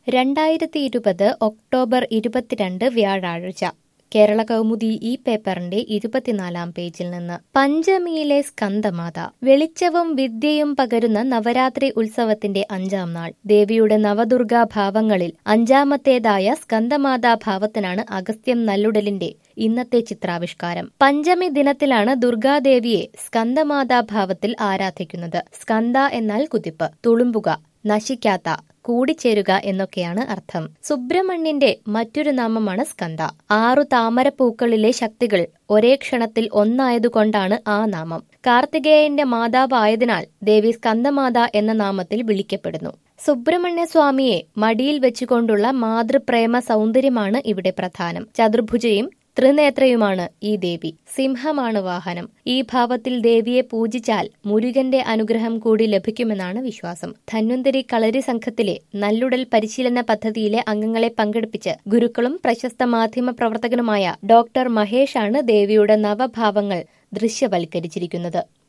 രണ്ടായിരത്തി ഇരുപത് ഒക്ടോബർ ഇരുപത്തിരണ്ട് വ്യാഴാഴ്ച കേരള കൗമുദി ഈ പേപ്പറിന്റെ ഇരുപത്തിനാലാം പേജിൽ നിന്ന് പഞ്ചമിയിലെ സ്കന്ദമാത വെളിച്ചവും വിദ്യയും പകരുന്ന നവരാത്രി ഉത്സവത്തിന്റെ അഞ്ചാം നാൾ ദേവിയുടെ നവദുർഗാ ഭാവങ്ങളിൽ അഞ്ചാമത്തേതായ സ്കന്ദമാതാ ഭാവത്തിനാണ് അഗസ്ത്യം നല്ലുടലിന്റെ ഇന്നത്തെ ചിത്രാവിഷ്കാരം പഞ്ചമി ദിനത്തിലാണ് ദുർഗാദേവിയെ സ്കന്ദമാതാ ഭാവത്തിൽ ആരാധിക്കുന്നത് സ്കന്ദ എന്നാൽ കുതിപ്പ് തുളുമ്പുക നശിക്കാത്ത കൂടിച്ചേരുക എന്നൊക്കെയാണ് അർത്ഥം സുബ്രഹ്മണ്യന്റെ മറ്റൊരു നാമമാണ് സ്കന്ദ ആറു താമരപ്പൂക്കളിലെ ശക്തികൾ ഒരേ ക്ഷണത്തിൽ ഒന്നായതുകൊണ്ടാണ് ആ നാമം കാർത്തികേയന്റെ മാതാവായതിനാൽ ദേവി സ്കന്ദമാത എന്ന നാമത്തിൽ വിളിക്കപ്പെടുന്നു സുബ്രഹ്മണ്യ സ്വാമിയെ മടിയിൽ വെച്ചുകൊണ്ടുള്ള മാതൃപ്രേമ സൗന്ദര്യമാണ് ഇവിടെ പ്രധാനം ചതുർഭുജയും ത്രിനേത്രയുമാണ് ഈ ദേവി സിംഹമാണ് വാഹനം ഈ ഭാവത്തിൽ ദേവിയെ പൂജിച്ചാൽ മുരുകന്റെ അനുഗ്രഹം കൂടി ലഭിക്കുമെന്നാണ് വിശ്വാസം ധന്വന്തരി കളരി സംഘത്തിലെ നല്ലുടൽ പരിശീലന പദ്ധതിയിലെ അംഗങ്ങളെ പങ്കെടുപ്പിച്ച് ഗുരുക്കളും പ്രശസ്ത മാധ്യമ പ്രവർത്തകനുമായ ഡോക്ടർ മഹേഷാണ് ദേവിയുടെ നവഭാവങ്ങൾ ദൃശ്യവൽക്കരിച്ചിരിക്കുന്നത്